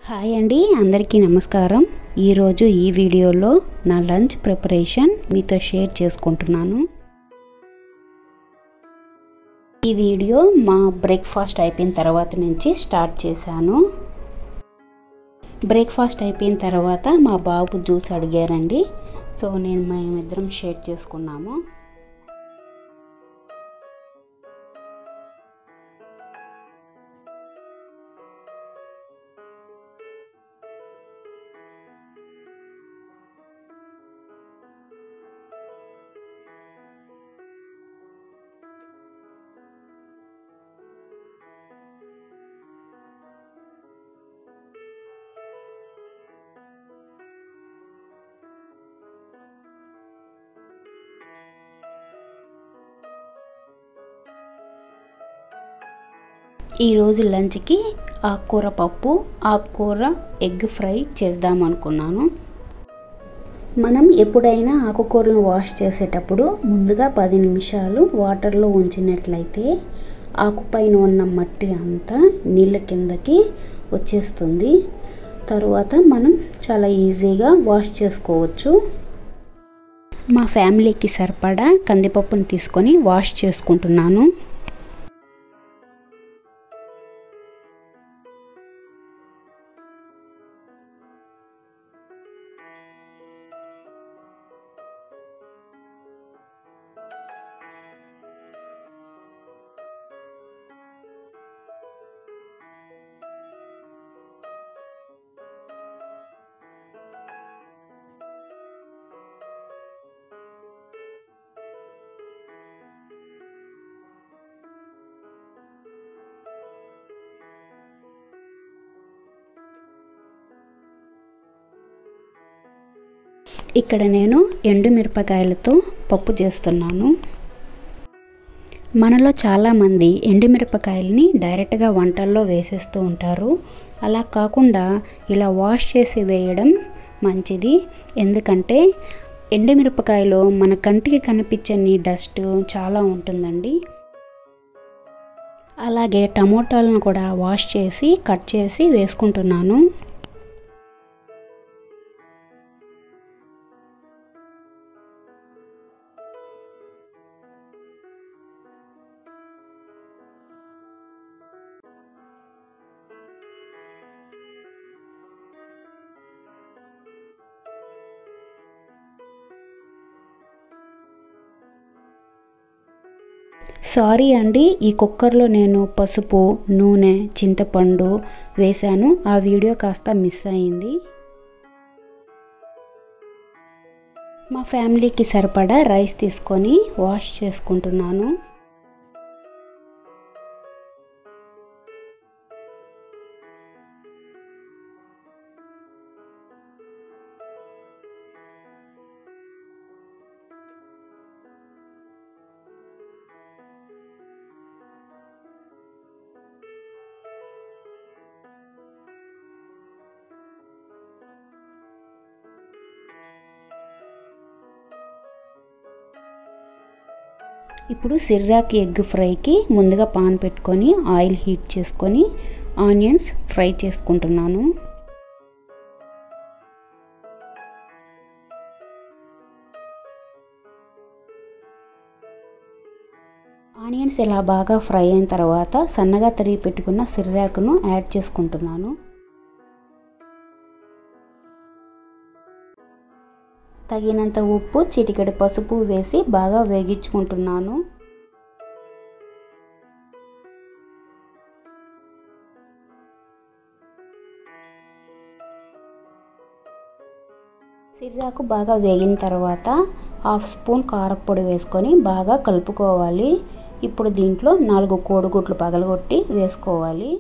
hi అండి అందరికీ నమస్కారం ఈరోజు ఈ వీడియోలో నా లంచ్ ప్రిపరేషన్ మీతో షేర్ చేసుకుంటున్నాను ఈ వీడియో మా బ్రేక్ఫాస్ట్ అయిపోయిన తర్వాత నుంచి స్టార్ట్ చేశాను బ్రేక్ఫాస్ట్ అయిపోయిన తర్వాత మా బాబు జ్యూస్ అడిగారండి సో నేను మేమిద్దరం షేర్ చేసుకున్నాము ఈరోజు లంచ్కి ఆకుకూర పప్పు ఆకుకూర ఎగ్ ఫ్రై చేద్దాం అనుకున్నాను మనం ఎప్పుడైనా ఆకుకూరలను వాష్ చేసేటప్పుడు ముందుగా పది నిమిషాలు వాటర్లో ఉంచినట్లయితే ఆకుపైన ఉన్న మట్టి అంతా నీళ్ళ కిందకి వచ్చేస్తుంది తరువాత మనం చాలా ఈజీగా వాష్ చేసుకోవచ్చు మా ఫ్యామిలీకి సరిపడా కందిపప్పుని తీసుకొని వాష్ చేసుకుంటున్నాను ఇక్కడ నేను ఎండుమిరపకాయలతో పప్పు చేస్తున్నాను మనలో చాలామంది ఎండుమిరపకాయలని డైరెక్ట్గా వంటల్లో వేసేస్తూ ఉంటారు అలా కాకుండా ఇలా వాష్ చేసి వేయడం మంచిది ఎందుకంటే ఎండుమిరపకాయలో మన కంటికి కనిపించని డస్ట్ చాలా ఉంటుందండి అలాగే టమోటాలను కూడా వాష్ చేసి కట్ చేసి వేసుకుంటున్నాను సారీ అండి ఈ కుక్కర్లో నేను పసుపు నూనె చింతపండు వేశాను ఆ వీడియో కాస్త మిస్ అయింది మా ఫ్యామిలీకి సరిపడా రైస్ తీసుకొని వాష్ చేసుకుంటున్నాను ఇప్పుడు సిర్రాకి ఎగ్ ఫ్రైకి ముందుగా పాన్ పెట్టుకొని ఆయిల్ హీట్ చేసుకొని ఆనియన్స్ ఫ్రై చేసుకుంటున్నాను ఆనియన్స్ ఇలా బాగా ఫ్రై అయిన తర్వాత సన్నగా తరిగి పెట్టుకున్న సిర్రాకును యాడ్ చేసుకుంటున్నాను తగినంత ఉప్పు చిటికెడు పసుపు వేసి బాగా వేగించుకుంటున్నాను సిర్రాకు బాగా వేగిన తర్వాత హాఫ్ స్పూన్ కారపొడి వేసుకొని బాగా కలుపుకోవాలి ఇప్పుడు దీంట్లో నాలుగు కోడిగుడ్లు పగలగొట్టి వేసుకోవాలి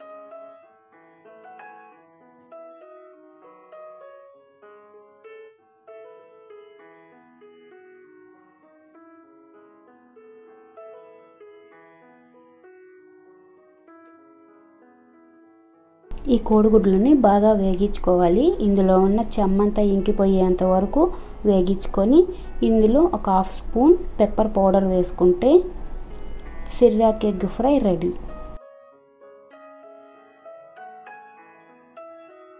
ఈ కోడిగుడ్లని బాగా వేగించుకోవాలి ఇందులో ఉన్న చెమ్మంతా ఇంకిపోయేంత వరకు వేగించుకొని ఇందులో ఒక హాఫ్ స్పూన్ పెప్పర్ పౌడర్ వేసుకుంటే సిర్రాక్ ఎగ్ ఫ్రై రెడీ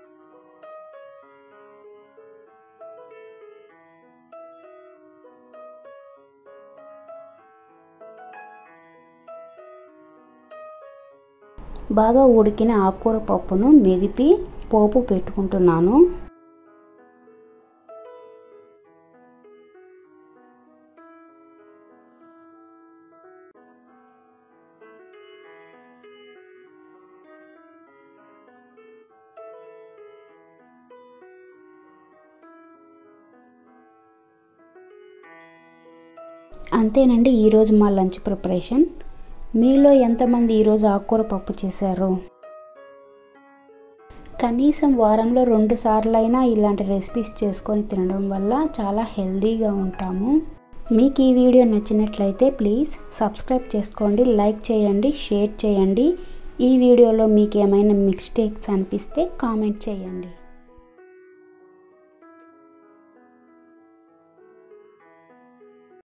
బాగా ఉడికిన ఆకుకూర పప్పును మెదిపి పోపు పెట్టుకుంటున్నాను అంతేనండి ఈరోజు మా లంచ్ ప్రిపరేషన్ మీలో ఎంతమంది ఈరోజు ఆకుకూర పప్పు చేశారు కనీసం వారంలో రెండు సార్లు అయినా ఇలాంటి రెసిపీస్ చేసుకొని తినడం వల్ల చాలా హెల్తీగా ఉంటాము మీకు ఈ వీడియో నచ్చినట్లయితే ప్లీజ్ సబ్స్క్రైబ్ చేసుకోండి లైక్ చేయండి షేర్ చేయండి ఈ వీడియోలో మీకు ఏమైనా మిస్టేక్స్ అనిపిస్తే కామెంట్ చేయండి